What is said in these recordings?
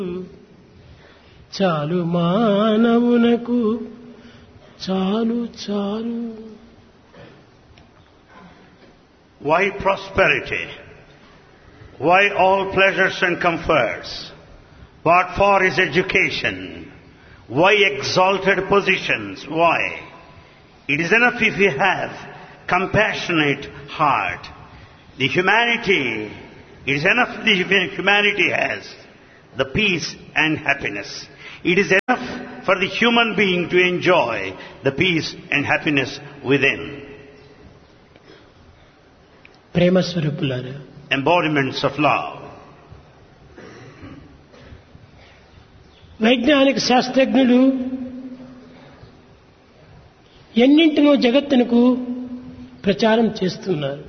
చాలు మానవునకు చాలు చాలు Why prosperity? Why all pleasures and comforts? What for is education? Why exalted positions? Why? It is enough if you have compassionate heart. The humanity, it is enough the humanity has the peace and happiness. It is enough for the human being to enjoy the peace and happiness within. ప్రేమ స్వరూపులారా Embodiments of love. వైజ్ఞానిక శాస్త్రజ్ఞులు ఎన్నింటినో జగత్తునకు ప్రచారం చేస్తున్నారు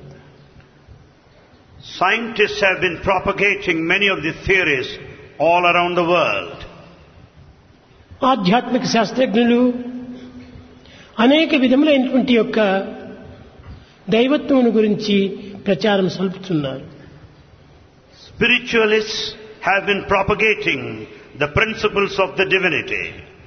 Scientists have been propagating many of the theories all around the world. ఆధ్యాత్మిక శాస్త్రజ్ఞులు అనేక విధములైనటువంటి యొక్క దైవత్వమును గురించి ప్రచారం సల్పుతున్నారు Spiritualists have been propagating the principles of the divinity.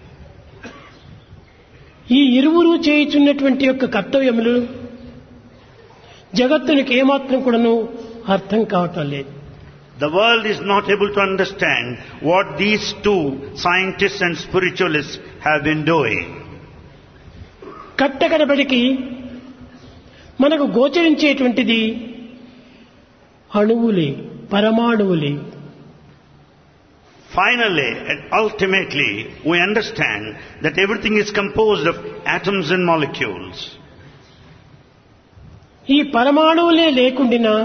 ఈ ఇరువురు చేయుచున్నటువంటి యొక్క కర్తవ్యములు జగత్తునికి ఏమాత్రం కూడాను అర్థం కావటం లేదు The world is not able to understand what these two scientists and spiritualists have been doing. కట్టకడబడికి మనకు గోచరించేటువంటిది అణువులే పరమాణువులే Finally and ultimately, we understand that everything is composed of atoms and molecules. ఈ పరమాణువులే లేకుండినా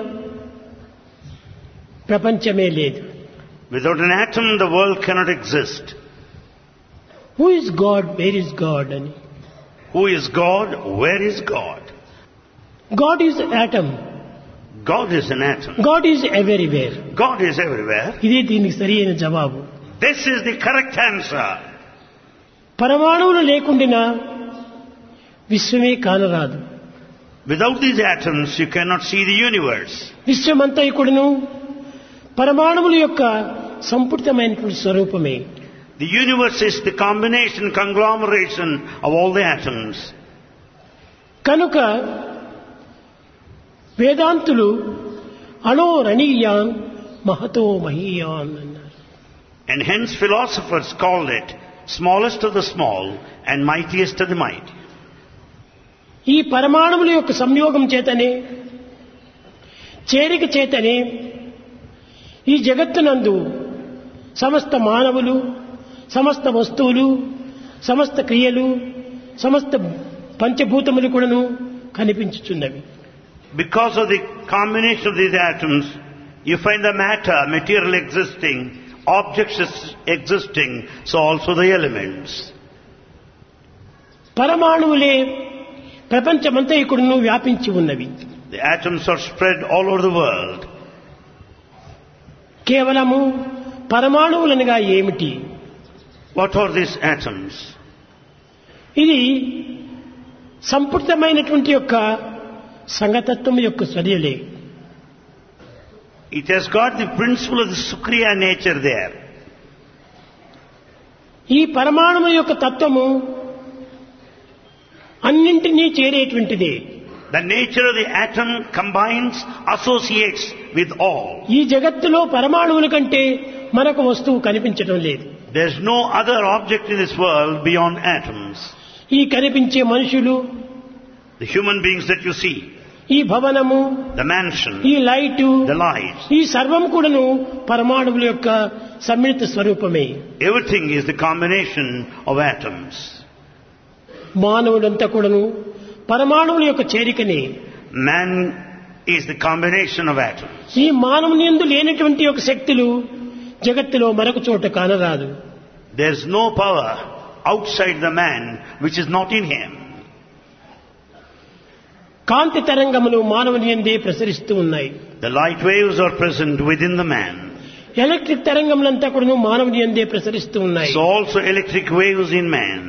ప్రపంచమే లేదు Without an atom, the world cannot exist. Who is God where is God అని Who is God? Where is God? God is atom God is an atom. God is everywhere God is everywhere. ఇది దీనికి సరి అయిన జవాబు This is the correct answer. పరమాణువులు లేకుండినా విశ్వమే కానరాదు Without these atoms, you cannot see the universe. విశ్వమంతా ఇక్కడును పరమాణువుల యొక్క సంపుటితమైనటువంటి స్వరూపమే The universe is the combination, conglomeration of all the atoms. కనుక వేదాంతులు అణోరణీయాన్ మహతో మహీయాన్ అన్నారు And hence philosophers called it smallest of the small and mightiest of the mighty. ఈ పరమాణువుల యొక్క సంయోగం చేతనే చేరిక చేతనే ఈ జగత్తునందు సమస్త మానవులు సమస్త వస్తువులు సమస్త క్రియలు సమస్త పంచభూతములు కూడాను కనిపించుచున్నవి Because of the combination of these atoms, you find the matter, material existing, objects is- existing, so also the elements. పరమాణువులే ప్రపంచమంతా ఇక్కడును వ్యాపించి ఉన్నవి The atoms are spread all over the world. కేవలము పరమాణువులనగా ఏమిటి What are these atoms? ఇది సంపృప్తమైనటువంటి యొక్క సంగతత్వం యొక్క చర్యలే It has got the principle of the Sukriya nature there. ఈ పరమాణువు యొక్క తత్వము అన్నింటినీ చేరేటువంటిదే The nature of the atom combines, associates with all. ఈ జగత్తులో పరమాణువుల కంటే మరొక వస్తువు కనిపించడం లేదు There's no other object in this world beyond atoms. ఈ కనిపించే మనుషులు The human beings that you see, ఈ భవనము the mansion, ఈ లైటు the lights, ఈ సర్వం కూడాను పరమాణువుల యొక్క సమ్మిళిత స్వరూపమే everything is the combination of atoms. మానవుడంతా కూడాను పరమాణువుల యొక్క చేరికనే Man is the combination of atoms. ఈ మానవుని ఎందు లేనటువంటి యొక్క శక్తులు జగత్తులో మరొక చోట కానరాదు There's no power outside the man which is not in him. కాంతి తరంగములు మానవుని ఎందే ప్రసరిస్తూ ఉన్నాయి The light waves are present within the man. Electric తరంగములంతా కూడా మానవుని ఎందే ప్రసరిస్తూ ఉన్నాయి So also electric waves in man.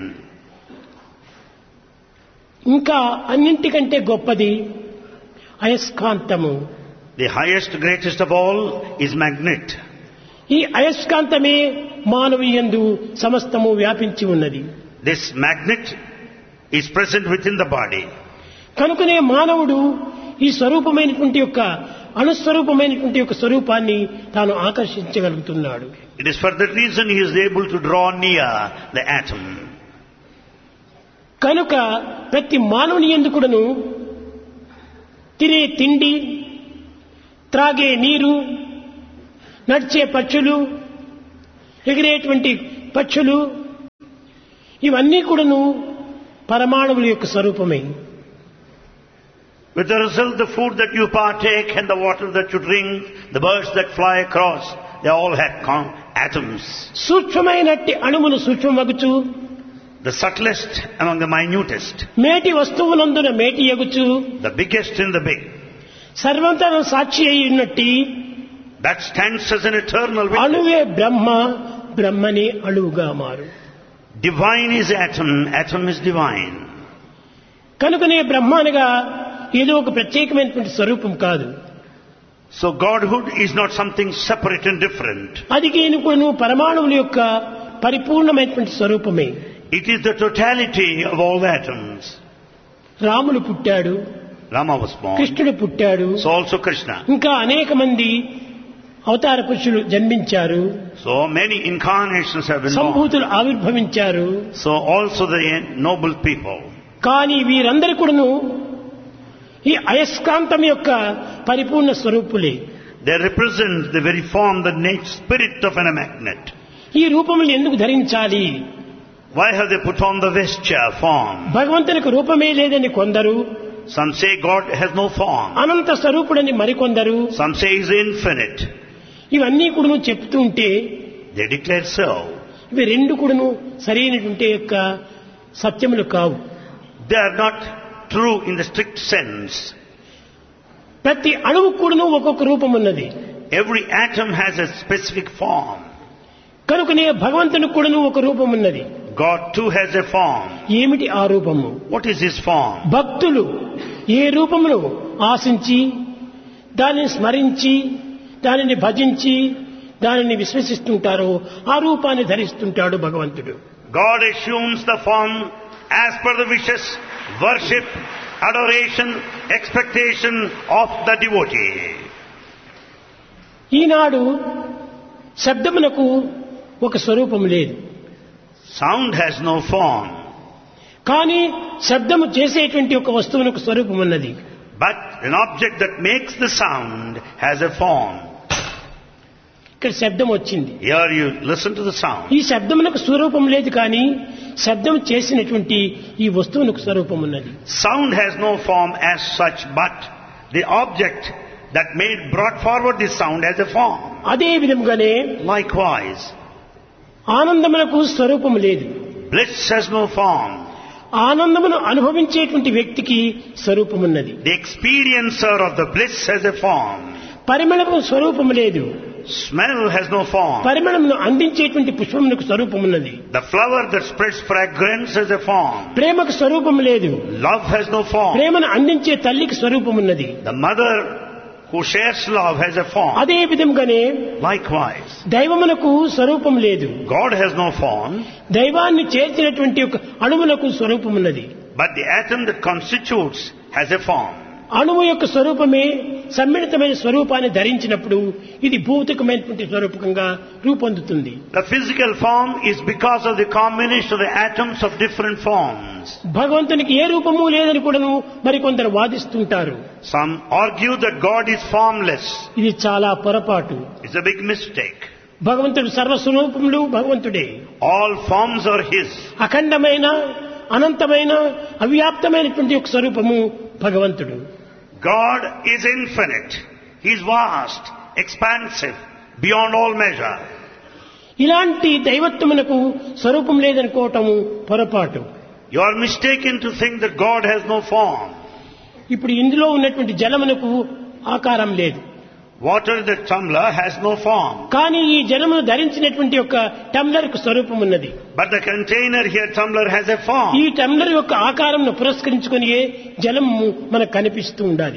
ఇంకా అన్నింటికంటే గొప్పది అయస్కాంతము The highest, greatest of all is magnet. ఈ అయస్కాంతమే మానవీయందు సమస్తము వ్యాపించి ఉన్నది This magnet is present within the body. కనుకనే మానవుడు ఈ స్వరూపమైనటువంటి యొక్క అణుస్వరూపమైనటువంటి యొక్క స్వరూపాన్ని తాను ఆకర్షించగలుగుతున్నాడు It is for that reason he is able to draw near the atom. కనుక ప్రతి మానవుని ఎందుకుడను తినే తిండి త్రాగే నీరు నడిచే పక్షులు ఎగిరేటువంటి పక్షులు ఇవన్నీ కూడాను పరమాణువుల యొక్క స్వరూపమే With the result, the food that you partake and the water that you drink, the birds that fly across, they all have com- atoms. సూక్ష్మమైనట్టి అణువును సూక్ష్మమగుచు The subtlest among the minutest, మేటి వస్తువులందున మేటి ఎగుచు the biggest in the big. సర్వంతర సాక్షి అయి ఉన్నట్టి That stands as an eternal witness. అణువే బ్రహ్మ బ్రహ్మని అణువుగా మారు Divine is atom, atom is divine. కనుకనే బ్రహ్మ అనగా ఏదో ఒక ప్రత్యేకమైనటువంటి స్వరూపం కాదు So Godhood is not something separate and different. అది కేనుకోను పరమాణువుల యొక్క పరిపూర్ణమైనటువంటి స్వరూపమే It is the totality of all the atoms. రాముడు పుట్టాడు Rama was born. కృష్ణుడు పుట్టాడు So also Krishna. ఇంకా అనేక మంది అవతార పురుషులు జన్మించారు So many incarnations have been born. సంభూతులు ఆవిర్భవించారు So also the noble people. కానీ వీరందరి కూడాను ఈ అయస్కాంతం యొక్క పరిపూర్ణ స్వరూపులే They represent the very form, the nature, spirit of a magnet. ఈ రూపములు ఎందుకు ధరించాలి Why have they put on the vesture form? భగవంతునికి రూపమే లేదని కొందరు Some say God has no form. అనంత స్వరూపుడని మరికొందరు Some say He is infinite. ఇవన్నీ కూడాను చెప్తూ ఉంటే They declare so. ఇవి రెండు కూడాను సరైనటువంటి యొక్క సత్యములు కావు They are not true in the strict sense. ప్రతి అణువు కూడాను ఒక్కొక్క రూపం ఉన్నది Every atom has a specific form. కనుకనే భగవంతునికి కూడాను ఒక రూపం ఉన్నది God too has a form. ఏమిటి ఆ రూపము What is His form? భక్తులు ఏ రూపమును ఆశించి దానిని స్మరించి దానిని భజించి దానిని విశ్వసిస్తుంటారో ఆ రూపాన్ని ధరిస్తుంటాడు భగవంతుడు God assumes the form as per the wishes, worship, adoration, expectation of the devotee. ఈనాడు శబ్దమునకు ఒక స్వరూపం లేదు Sound has no form, కానీ శబ్దము చేసేటువంటి ఒక వస్తువునకు స్వరూపం ఉన్నది but an object that makes the sound has a form. ఇక్కడ శబ్దం వచ్చింది Here you listen to the sound. ఈ శబ్దమునకు స్వరూపం లేదు కానీ శబ్దం చేసినటువంటి ఈ వస్తువునకు స్వరూపం ఉన్నది Sound has no form as such, but the object that made brought forward this sound has a form. అదే విధముగానే Likewise, ఆనందమునకు స్వరూపం లేదు bliss has no form. ఆనందమును అనుభవించేటువంటి వ్యక్తికి స్వరూపం ఉన్నది The experiencer of the bliss has a form. పరిమళము స్వరూపం లేదు Smell has no form. పరిమళమును అందించేటువంటి పుష్పమునకు స్వరూపం ఉన్నది The flower that spreads fragrance has a form. ప్రేమకు స్వరూపం లేదు Love has no form. ప్రేమను అందించే తల్లికి స్వరూపం ఉన్నది The mother who shares love has a form. అదే విధంగానే Likewise, దైవమునకు స్వరూపం లేదు God has no form, దైవాన్ని చేర్చినటువంటి ఒక అణువునకు స్వరూపం ఉన్నది but the atom that constitutes has a form. అణువు యొక్క స్వరూపమే సమ్మిళితమైన స్వరూపాన్ని ధరించినప్పుడు ఇది భౌతికమైనటువంటి స్వరూపకంగా రూపొందుతుంది The physical form is because of the combination of the atoms of different forms. భగవంతునికి ఏ రూపము లేదని కూడాను మరికొందరు వాదిస్తుంటారు Some argue that God is formless. ఇది చాలా పొరపాటు It's a big mistake. భగవంతుడు సర్వస్వరూపములు భగవంతుడే All forms are His. అఖండమైన అనంతమైన అవ్యాప్తమైనటువంటి ఒక స్వరూపము భగవంతుడు God is infinite. He is vast, expansive, beyond all measure. ఇలాంటి దైవత్వమునకు స్వరూపం లేదనుకోవటము పొరపాటు You are mistaken to think that God has no form. ఇప్పుడు ఇందులో ఉన్నటువంటి జలమునకు ఆకారం లేదు Water in the tumbler has no form. కానీ ఈ జలమును ధరించినటువంటి యొక్క టమ్లర్ కు స్వరూపం ఉన్నది But the container here, tumbler, has a form. ఈ టమ్లర్ యొక్క ఆకారంను పురస్కరించుకొని జలము మనకు కనిపిస్తూ ఉండాలి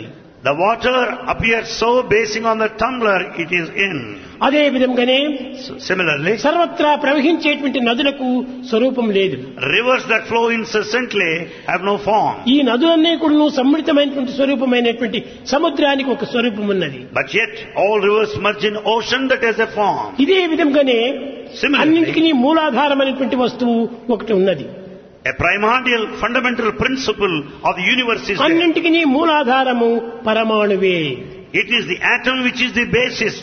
The water appears so basing on the tumbler it is in. అదే విధంగానే So similarly, సర్వత్రా ప్రవహించేటువంటి నదులకు స్వరూపం లేదు rivers that flow incessantly have no form. ఈ నదులన్నీ కూడా సమ్మిళితమైనటువంటి స్వరూపమైనటువంటి సముద్రానికి ఒక స్వరూపం ఉన్నది But yet all rivers merge in ocean that has a form. ఇదే విధంగానే Similarly, అన్నింటికి మూలాధారమైనటువంటి వస్తువు ఒకటి ఉన్నది a primordial fundamental principle of the universe is there. అన్నింటికి మూలాధారము పరమాణువే It is the atom which is the basis.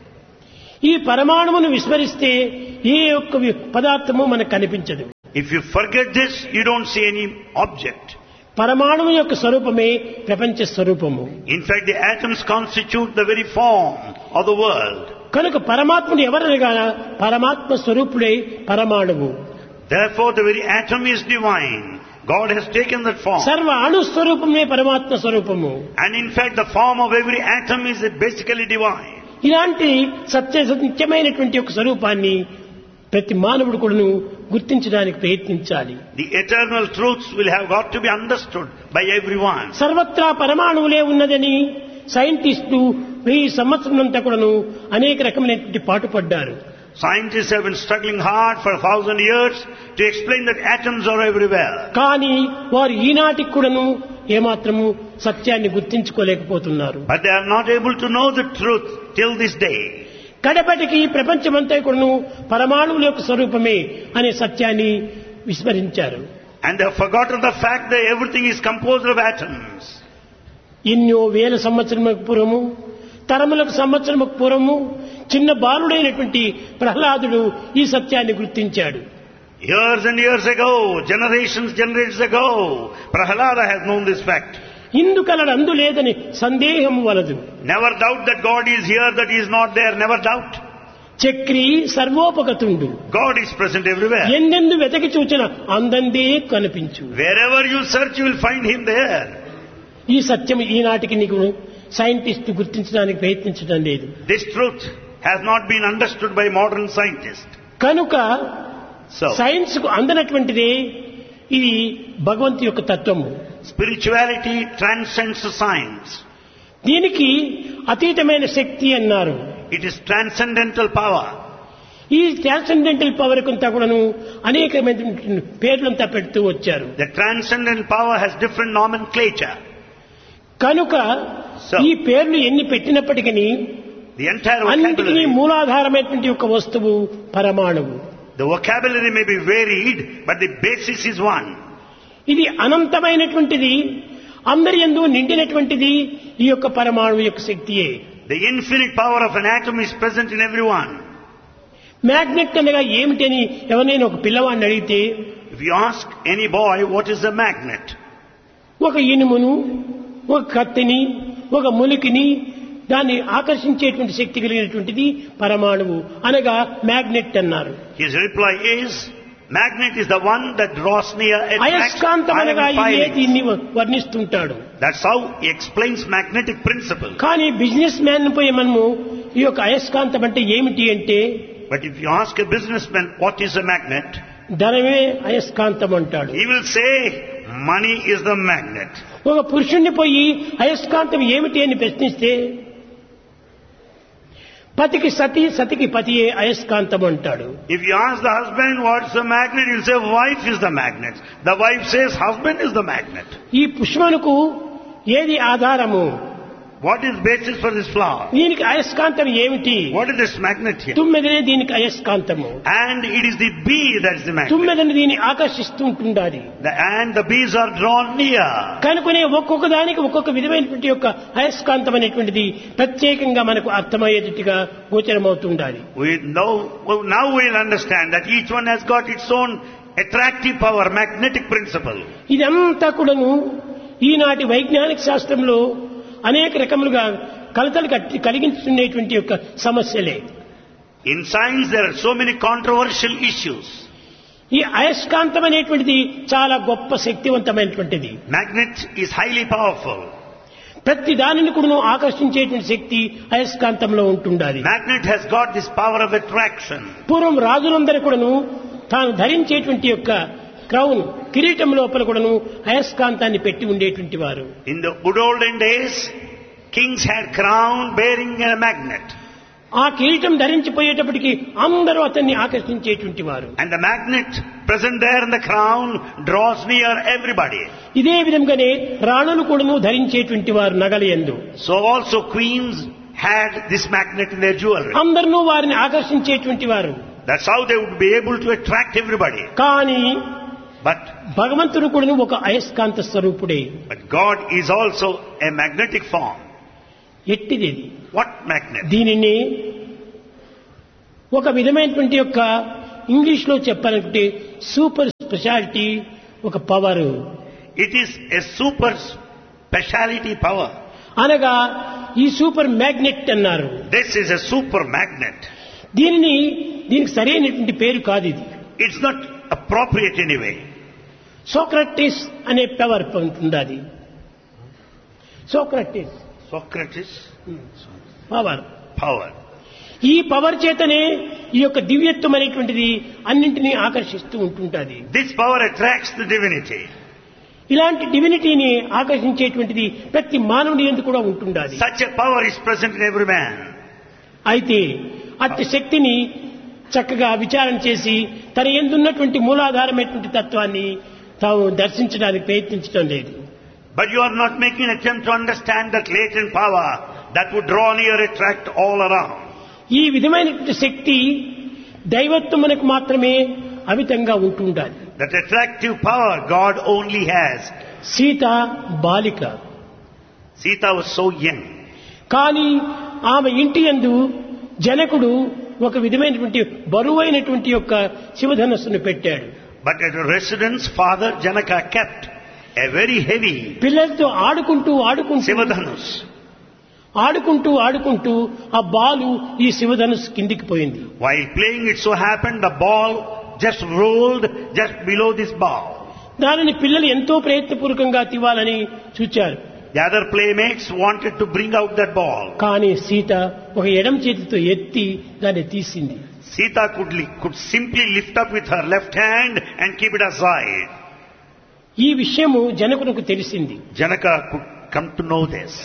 ఈ పరమాణువును విస్మరిస్తే ఏ ఒక్క వి- పదార్థము మనకు కనిపించదు If you forget this, you don't see any object. పరమాణువు యొక్క స్వరూపమే ప్రపంచ స్వరూపము In fact, the atoms constitute the very form of the world. కనుక పరమాత్ముడు ఎవరనగా పరమాత్మ స్వరూపుడే పరమాణువు Therefore, the very atom is divine. God has taken that form. సర్వ అణు స్వరూపమే పరమాత్మ స్వరూపము And in fact, the form of every atom is basically divine. ఇలాంటి సత్య సత్యమైనటువంటి ఒక స్వరూపాన్ని ప్రతి మానవుడు కూడాను గుర్తించడానికి ప్రయత్నించాలి The eternal truths will have got to be understood by everyone. సర్వత్రా పరమాణువులే ఉన్నదని సైంటిస్టులు వెయ్యి సంవత్సరంతా కూడాను అనేక రకమైనటువంటి పాటుపడ్డారు Scientists have been struggling hard for a thousand years to explain that atoms are everywhere. కానీ వారు ఈనాటికి కూడాను ఏమాత్రము సత్యాన్ని గుర్తించుకోలేకపోతున్నారు But they are not able to know the truth till this day. కడపటికి ప్రపంచమంతా కూడాను పరమాణువుల యొక్క స్వరూపమే అనే సత్యాన్ని విస్మరించారు And they have forgotten the fact that everything is composed of atoms. ఎన్నో వేల సంవత్సరములకు పూర్వము తరములకు సంవత్సరముకు పూర్వము చిన్న బాలుడైనటువంటి ప్రహ్లాదుడు ఈ సత్యాన్ని గుర్తించాడు Years and years ago, generations, generations ago, Prahalada has known this fact. ఇందుకలడు అందు లేదని సందేహము వలదు Never doubt that God is here, that He is not there, never doubt. Chakri సర్వోపగతుండు God is present everywhere. ఎందెందు వెతకి చూచిన అందందే కనిపించు Wherever you search, you will find Him there. ఈ సత్యం ఈనాటికి నీకు scientist గుర్తించడానికి ప్రయత్నించడం లేదు This truth has not been understood by modern scientists. కనుక So, science కు అందనటువంటిదే ఇది భగవంతు యొక్క తత్వము spirituality transcends science. దీనికి అతీతమైన శక్తి అన్నారు It is transcendental power. ఈ ట్రాన్సెండెంటల్ పవర్ కొంతా కూడాను అనేకమైన పేర్లంతా పెడుతూ వచ్చారు The transcendental power has different nomenclature. కనుక So- ఈ పేర్లు ఎన్ని పెట్టినప్పటికీ The entire అన్నిటికీ vocabulary, మూలాధారమైనటువంటి ఒక వస్తువు పరమాణువు the vocabulary may be varied, but the basis is one. ఇది అనంతమైనటువంటిది అందరి ఎందు నిండినటువంటిది ఈ యొక్క పరమాణువు యొక్క శక్తియే The infinite power of an atom is present in everyone. Magnet అనగా ఏమిటి అని ఎవరైనా ఒక పిల్లవాడిని అడిగితే If you ask any boy what is a magnet, ఒక ఇనుమును ఒక కత్తిని ఒక ములికిని దాన్ని ఆకర్షించేటువంటి శక్తి కలిగినటువంటిది పరమాణువు అనగా మ్యాగ్నెట్ అన్నారు his reply is, magnet is the one that draws near, attracts అయస్కాంతం iron అనగా ఇదే filings. దీన్ని వర్ణిస్తుంటాడు That's how he explains magnetic principle. కానీ బిజినెస్ మ్యాన్ పోయి మనము ఈ యొక్క అయస్కాంతం అంటే ఏమిటి అంటే But if you ask a businessman what is a magnet, ధనమే అయస్కాంతం అంటాడు he will say money is the magnet. ఒక పురుషుణ్ణి పోయి అయస్కాంతం ఏమిటి అని ప్రశ్నిస్తే పతికి సతి సతికి పతియే అయస్కాంతం అంటాడు If you ask the husband what's the magnet, he'll say wife is the magnet. The wife says husband is the magnet. ఈ పుష్పమునకు ఏది ఆధారము What is basis for this flower? దీనికి అయస్కాంతం ఏమిటి What is this magnet here? తుమ్మెదనే దీనికి అయస్కాంతము And it is the bee that is the magnet. తుమ్మెదని దీన్ని ఆకర్షిస్తూ ఉంటుండాలి The, and the bees are drawn near. కనుకనే ఒక్కొక్క దానికి ఒక్కొక్క విధమైనటువంటి యొక్క అయస్కాంతం అనేటువంటిది ప్రత్యేకంగా మనకు అర్థమయ్యేటట్టుగా గోచరమవుతుండాలి We know, well, now we'll understand that each one has got its own attractive power, magnetic principle. ఇదంతా కూడాను ఈనాటి వైజ్ఞానిక శాస్త్రంలో అనేక రకములుగా కలతలు కట్టి కలిగించుకునేటువంటి యొక్క సమస్యలే In science, there are so many controversial issues. ఈ అయస్కాంతం అనేటువంటిది చాలా గొప్ప శక్తివంతమైనటువంటిది Magnet is highly powerful. ప్రతి దానిని కూడా ఆకర్షించేటువంటి శక్తి అయస్కాంతంలో ఉంటుండాలి Magnet has got this power of attraction. పూర్వం రాజులందరూ కూడాను తాను ధరించేటువంటి యొక్క క్రౌన్ కిరీటం లోపల కూడాను అయస్కాంతాన్ని పెట్టి ఉండేటువంటి వారు In the good olden days, Kings had crown bearing a magnet. ఆ కిరీటం ధరించిపోయేటప్పటికి అందరూ అతన్ని ఆకర్షించేటువంటి వారు And the magnet present there in the crown draws near everybody. ఇదే విధంగానే రాణులు కూడాను ధరించేటువంటి వారు నగల ఎందు So also queens had this magnet in their jewelry. అందరినూ వారిని ఆకర్షించేటువంటి వారు That's how they would be able to attract everybody. కానీ But, భగవంతుడు కూడాను ఒక అయస్కాంత స్వరూపుడే but God is also a magnetic form. ఎట్టిది ఇది What magnet? దీనిని ఒక విధమైనటువంటి యొక్క ఇంగ్లీష్ లో చెప్పాలంటే సూపర్ స్పెషాలిటీ ఒక power It is a super speciality power. అనగా ఈ సూపర్ మ్యాగ్నెట్ అన్నారు This is a super magnet. దీనిని దీనికి సరైనటువంటి పేరు కాదు ఇది It's not appropriate anyway. Socrates అనే పవర్ ఉంటుంది అది సోక్రటిస్ Socrates, పవర్ power. ఈ పవర్ చేతనే ఈ యొక్క దివ్యత్వం అనేటువంటిది అన్నింటినీ ఆకర్షిస్తూ ఉంటుంటుంది This power attracts the divinity. ఇలాంటి డివినిటీని ఆకర్షించేటువంటిది ప్రతి మానవుడి ఎందుకు కూడా ఉంటుండాలి Such a power is present in every man. అయితే అట్టి శక్తిని చక్కగా విచారణ చేసి తన ఎందున్నటువంటి మూలాధారమైనటువంటి తత్వాన్ని తాము దర్శించడానికి ప్రయత్నించడం లేదు But you are not making an attempt to understand that latent power that would draw near, attract all around. ఈ విధమైనటువంటి శక్తి దైవత్వమునకు మాత్రమే అమితంగా ఉంటుండాలి That attractive power God only has. Sita బాలిక Sita was so young. కానీ ఆమె ఇంటి యందు జనకుడు ఒక విధమైనటువంటి బరువైనటువంటి యొక్క శివధనస్సును పెట్టాడు But at her residence, Father Janaka kept a very heavy పిల్లలతో ఆడుకుంటూ ఆడుకుంటూ Sivadhanus. ఆడుకుంటూ ఆడుకుంటూ ఆ బాలు ఈ శివధనుస్సు కిందికి పోయింది While playing, it so happened the ball just rolled just below this ball. దానిని పిల్లలు ఎంతో ప్రయత్నపూర్వకంగా తివ్వాలని చూచారు The other playmates wanted to bring out that ball. కానీ సీత ఒక ఎడం చేతితో ఎత్తి దాన్ని తీసింది Sita could, li- could simply lift up with her left hand and keep it aside. ఈ విషయము జనకునకు తెలిసింది Janaka could come to know this.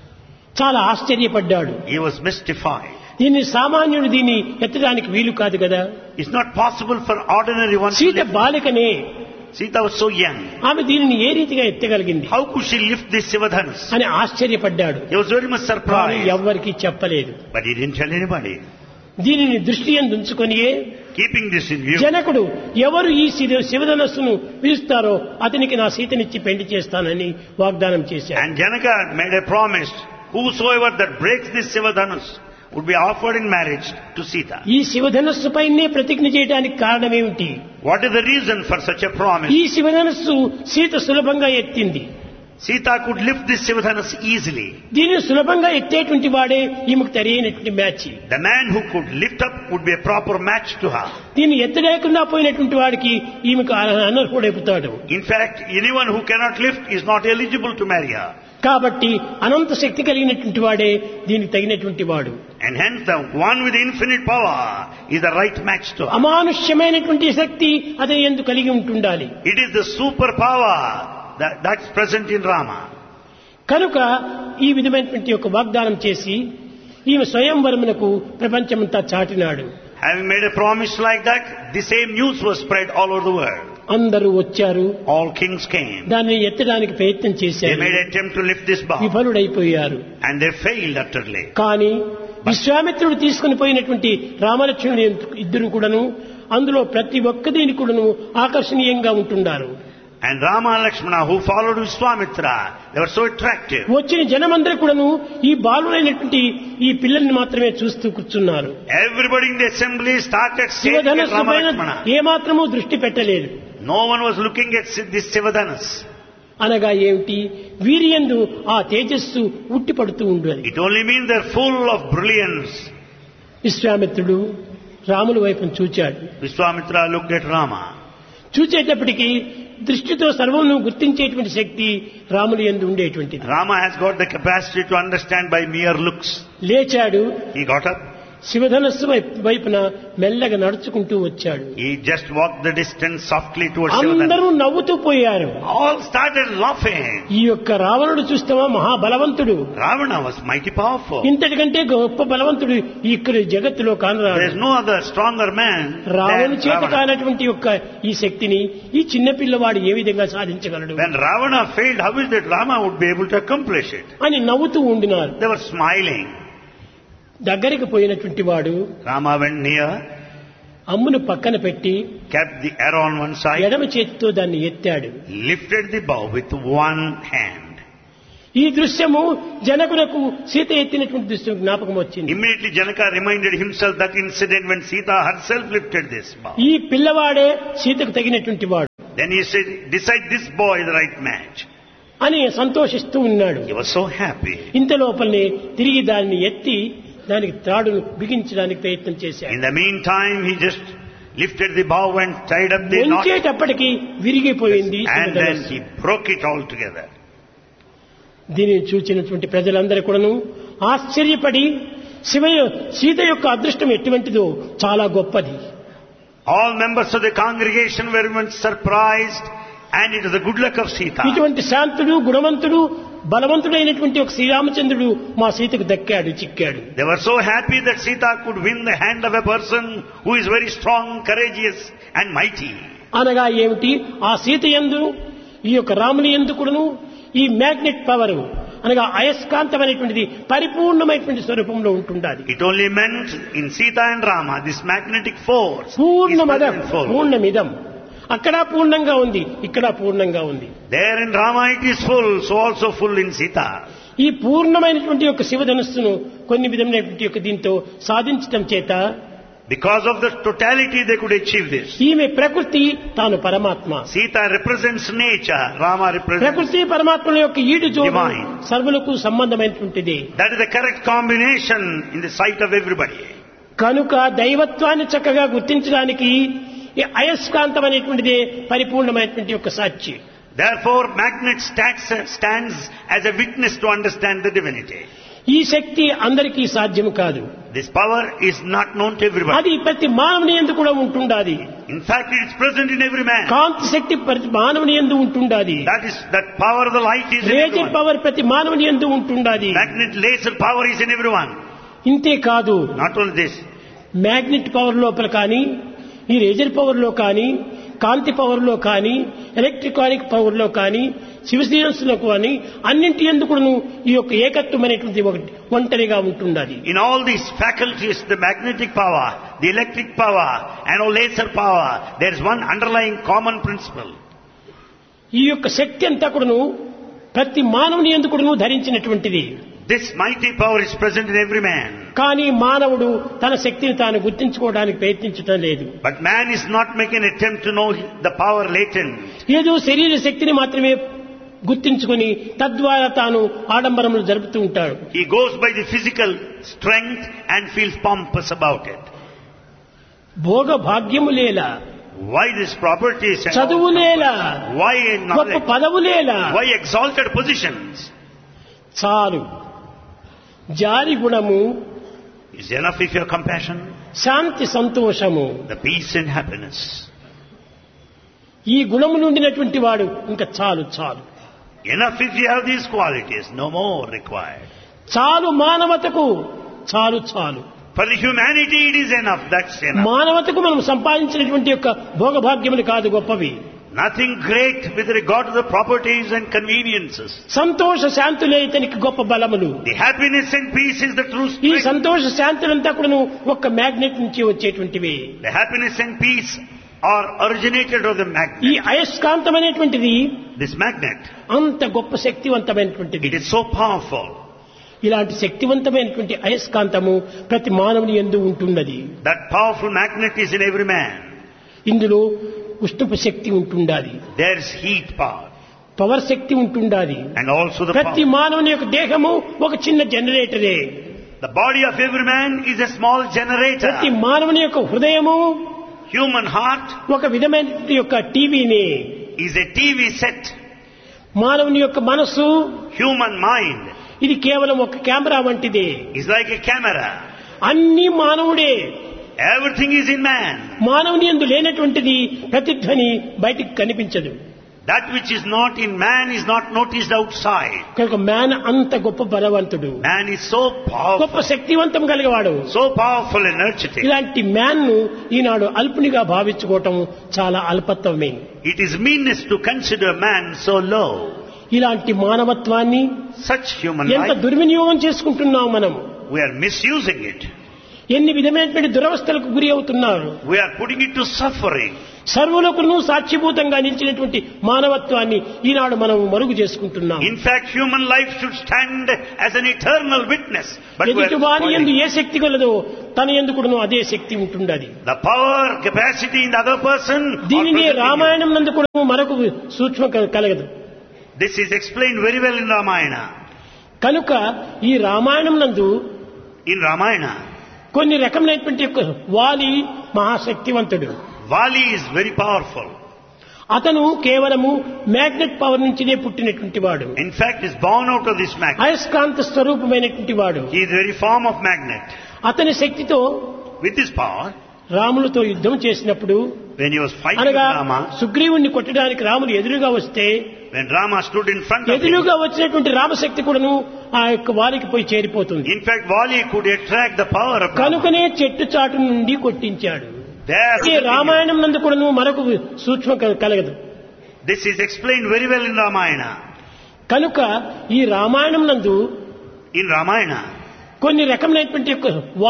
చాలా ఆశ్చర్యపడ్డాడు He was mystified. దీన్ని సామాన్యుడు దీన్ని ఎత్తడానికి వీలు కాదు కదా It's not possible for ordinary one to Sita lift. బాలికనే Sita was so young. ఆమె దీనిని ఏ రీతిగా ఎత్తగలిగింది How could she lift this Sivadhanus? అని ఆశ్చర్యపడ్డాడు He was very much కానీ surprised. ఎవ్వరికీ చెప్పలేదు But he didn't tell anybody. దీనిని దృష్టి ఉంచుకొనియే Keeping this in view, జనకుడు ఎవరు ఈ శివ- శివధనస్సును పిలుస్తారో అతనికి నా సీతనిచ్చి పెళ్లి చేస్తానని వాగ్దానం చేశాడు and Janaka made a promise, whosoever that breaks this Sivadhanus would be offered in marriage to Sita. ఈ శివధనస్సు పైనే ప్రతిజ్ఞ చేయడానికి కారణమేమిటి What is the reason for such a promise? ఈ శివధనస్సు సీత సులభంగా ఎత్తింది Sita could lift this Sivadhanus easily. దీనిని సులభంగా ఎత్తేటువంటి వాడే ఈమెకు తెలియనటువంటి match The man who could lift up would be a proper match to her. దీన్ని ఎత్తలేకుండా పోయినటువంటి వాడికి ఈమెకు అనర్హుడైపోతాడు In fact, anyone who cannot lift is not eligible to marry her. కాబట్టి అనంత శక్తి కలిగినటువంటి వాడే దీనికి తగినటువంటి వాడు And hence the one with infinite power is the right match to her. అమానుష్యమైనటువంటి శక్తి అతని ఎందు కలిగి ఉంటుండాలి It is the superpower that, that's present in Rama. కనుక ఈ విధమైనటువంటి ఒక వాగ్దానం చేసి ఈమె స్వయంవరమునకు ప్రపంచమంతా చాటినాడు Having made a promise like that, the same news was spread all over the world. అందరూ వచ్చారు All kings came. దాన్ని ఎత్తడానికి ప్రయత్నం They చేశారు made an attempt to lift this bar విఫలుడైపోయారు and they failed utterly. కానీ విశ్వామిత్రుడు తీసుకుని పోయినటువంటి రామలక్ష్మణుని ఇద్దరు కూడాను అందులో ప్రతి ఒక్క దీని కూడాను ఆకర్షణీయంగా ఉంటున్నారు And Rama and Lakshmana who followed Vishwamitra, they were so attractive. వచ్చిన జనమందరూ కూడాను ఈ బాలుడైనటువంటి ఈ పిల్లల్ని మాత్రమే చూస్తూ కూర్చున్నారు Everybody in the assembly started staring at శివధనస్సు Rama పైన Lakshmana. ఏమాత్రము దృష్టి పెట్టలేదు No one was looking at this Sivadanas. అనగా ఏమిటి వీరియందు ఆ తేజస్సు ఉట్టిపడుతూ ఉండేది It only means they're full of brilliance. విశ్వామిత్రుడు రాముల వైపును చూచాడు Vishwamitra looked at Rama. చూచేటప్పటికి దృష్టితో సర్వమును గుర్తించేటువంటి శక్తి రాములు ఎందు ఉండేటువంటిది Rama has got the capacity to understand by mere looks. లేచాడు He got up. శివధనస్సు వైపు- వైపున మెల్లగా నడుచుకుంటూ వచ్చాడు He just walked the distance softly towards Shivadana. అందరూ నవ్వుతూ పోయారు All started laughing. ఈ యొక్క రావణుడు చూస్తావా మహాబలవంతుడు Ravana was mighty powerful. ఇంతటికంటే గొప్ప బలవంతుడు ఇక్కడ జగత్తులో There is కానరాడు no other stronger man రావణు than చేత Ravana. కానటువంటి యొక్క ఈ శక్తిని ఈ చిన్న పిల్లవాడు ఏ విధంగా సాధించగలడు When Ravana failed, how is that Rama would be able to accomplish it? అని నవ్వుతూ ఉండినారు They were smiling. దగ్గరికి పోయినటువంటి వాడు Rama went near, అమ్మును పక్కన పెట్టి kept the arrow on one side, ఎడమ చేతితో దాన్ని ఎత్తాడు lifted the bow with one hand. ఈ దృశ్యము జనకులకు సీత ఎత్తినటువంటి దృశ్యం జ్ఞాపకం వచ్చింది Immediately Janaka reminded himself that incident when Sita herself lifted this bow. ఈ పిల్లవాడే సీతకు తగినటువంటి వాడు Then he said, decide this boy the right match. అని సంతోషిస్తూ ఉన్నాడు He was so happy. ఇంత లోపలనే తిరిగి దాన్ని ఎత్తి దానికి త్రాడును బిగించడానికి ప్రయత్నం చేశాడు In the meantime, he just lifted the bow and tied up the knot. ఉంచేటప్పటికి విరిగిపోయింది And then శివధనుస్సు. he broke it all together. దీనిని చూచినటువంటి ప్రజలందరూ కూడాను ఆశ్చర్యపడి శివ సీత యొక్క అదృష్టం ఎటువంటిదో చాలా గొప్పది All members of the congregation were even surprised and it was the good luck of Sita. ఇటువంటి శాంతుడు గుణవంతుడు బలవంతుడైనటువంటి ఒక శ్రీరామచంద్రుడు మా సీతకు దక్కాడు చిక్కాడు They were so happy that Sita could win the hand of a person who is very strong, courageous and mighty. అనగా ఏమిటి ఆ సీత ఎందు ఈ యొక్క రాముని ఎందు కూడాను ఈ మ్యాగ్నెట్ పవర్ అనగా అయస్కాంతమైనటువంటిది పరిపూర్ణమైనటువంటి స్వరూపంలో ఉంటుండాలి It only meant in Sita and Rama, this magnetic force is పూర్ణమదం present full. పూర్ణమిదం అక్కడ పూర్ణంగా ఉంది ఇక్కడ పూర్ణంగా ఉంది There in Rama it is full, so also full in Sita. ఈ పూర్ణమైనటువంటి యొక్క శివధనుస్సును కొన్ని విధమైనటువంటి యొక్క దీంతో సాధించటం చేత Because of the totality they could achieve this. ఈమె ప్రకృతి తాను పరమాత్మ Sita represents nature, Rama represents. ప్రకృతి పరమాత్మల యొక్క ఈడు జోడు Divine. సర్వులకు సంబంధమైనటువంటిది That is the correct combination in the sight of everybody. కనుక దైవత్వాన్ని చక్కగా గుర్తించడానికి ఈ అయస్కాంతం అనేటువంటిదే పరిపూర్ణమైనటువంటి యొక్క సాక్షి Therefore, magnet stands, stands as a witness to understand the divinity. ఈ శక్తి అందరికీ సాధ్యం కాదు This power is not known to everybody. అది ప్రతి మానవుని ఎందు కూడా ఉంటుండాది In fact, it is present in every man. కాంతి శక్తి ప్రతి మానవుని ఎందు ఉంటుండాది That is, that power of the light is in razor everyone. Power ప్రతి మానవుని ఎందు ఉంటుండాది Magnet laser power is in everyone. ఇంతే కాదు Not only this, magnet power లోపల కానీ ఈ రేజర్ పవర్ లో కానీ కాంతి పవర్ లో కానీ ఎలక్ట్రికానిక్ పవర్ లో కానీ శివశీరస్సులో కానీ అన్నింటి ఎందుకును ఈ యొక్క ఏకత్వం అనేటువంటి ఒకటి ఒంటరిగా ఉంటుండాలి in all these faculties, the magnetic power, the electric power, and all laser power, there is one underlying common principle. ఈ యొక్క శక్తి అంతా కూడాను ప్రతి మానవుని ఎందుకును ధరించినటువంటిది This mighty power is present in every man. కానీ మానవుడు తన శక్తిని తాను గుర్తించుకోవడానికి ప్రయత్నించడం లేదు But man is not making an attempt to know the power latent. ఏదో శరీర శక్తిని మాత్రమే గుర్తించుకొని తద్వారా తాను ఆడంబరములు జరుపుతూ ఉంటాడు He goes by the physical strength and feels pompous about it. భోగ భాగ్యము లేలా Why these properties? and all చదువు లేలా Why గొప్ప knowledge? పదవు లేలా Why exalted positions? చాలు జారి గుణము Is enough if you have compassion, శాంతి సంతోషము the peace and happiness. ఈ గుణము నుండినటువంటి వాడు ఇంకా చాలు చాలు Enough if you have these qualities, no more required. చాలు మానవతకు చాలు చాలు For the humanity it is enough, that's enough. మానవతకు మనం సంపాదించినటువంటి యొక్క భోగభాగ్యములు కాదు గొప్పవి Nothing great with regard to the properties and conveniences. సంతోష శాంతులే ఇతనికి గొప్ప బలములు The happiness and peace is the true ఈ strength. సంతోష శాంతులంతా కూడా ఒక్క మ్యాగ్నెట్ నుంచి వచ్చేటువంటివి The happiness and peace are originated of the ఈ magnet. అయస్కాంతం అనేటువంటిది This magnet, అంత గొప్ప శక్తివంతమైనటువంటిది it is so powerful. ఇలాంటి శక్తివంతమైనటువంటి అయస్కాంతము ప్రతి మానవుని ఎందు ఉంటున్నది That powerful magnet is in every man. ఇందులో ఉష్ణపు శక్తి ఉంటుండాలి There's heat power పవర్ శక్తి ఉంటుండాలి and also the ప్రతి power. మానవుని యొక్క దేహము ఒక చిన్న జనరేటరే The body of every man is a small ప్రతి generator. మానవుని యొక్క హృదయము Human heart ఒక విధమైన యొక్క టీవీని is a TV set. మానవుని యొక్క మనస్సు Human mind ఇది కేవలం ఒక కెమెరా వంటిది is like a camera. అన్ని మానవుడే Everything is in man. మానవుని ఎందు లేనటువంటిది ప్రతిధ్వని బయటికి కనిపించదు That which is not in man is not noticed outside. కనుక మ్యాన్ అంత గొప్ప బలవంతుడు Man is so గొప్ప powerful, శక్తివంతం కలిగవాడు so powerful, energetic. ఇలాంటి మ్యాన్ ను ఈనాడు అల్పునిగా భావించుకోవటం చాలా అల్పత్వమే It is meanness to consider man so low. ఇలాంటి మానవత్వాన్ని Such human ఎంత life, దుర్వినియోగం చేసుకుంటున్నాం మనం we are misusing it. ఎన్ని విధమైనటువంటి దురవస్థలకు గురి అవుతున్నారు We are putting it to suffering. సర్వులకును సాక్షిభూతంగా నిలిచినటువంటి మానవత్వాన్ని ఈనాడు మనం మరుగు చేసుకుంటున్నాం In fact, human life should stand as an eternal witness. But we ఎదుటి వారి ఎందు are ఏ శక్తి కలదో తన ఎందుకును అదే శక్తి ఉంటుండది the power, capacity in the other person. are దీనినే present in you. రామాయణం నందు కూడా మరొక సూక్ష్మ క- కలగదు This is explained very well in Ramayana. కనుక ఈ రామాయణం నందు In Ramayana, కొన్ని రకమైనటువంటి యొక్క వాలి మహాశక్తివంతుడు Vali is very powerful. అతను కేవలము మ్యాగ్నెట్ పవర్ నుంచినే పుట్టినటువంటి వాడు In fact, is born out of this magnet. అయస్కాంత స్వరూపమైనటువంటి వాడు He is the very form of magnet. అతని శక్తితో With this power, రాములతో యుద్ధం చేసినప్పుడు when he was fighting అనగా Rama, సుగ్రీవుణ్ణి కొట్టడానికి రాములు ఎదురుగా వస్తే when Rama stood in front of him, ఎదురుగా వచ్చినటువంటి రామశక్తి కూడాను ఆ యొక్క వారికి పోయి చేరిపోతుంది in fact, Vali could attract the power of Rama. కనుకనే చెట్టు చాటు నుండి కొట్టించాడు There, ఈ రామాయణం నందు కూడాను మరొక సూక్ష్మ క- కలగదు this is explained very well in Ramayana. కనుక ఈ రామాయణం నందు In Ramayana, కొన్ని రకమైనటువంటి యొక్క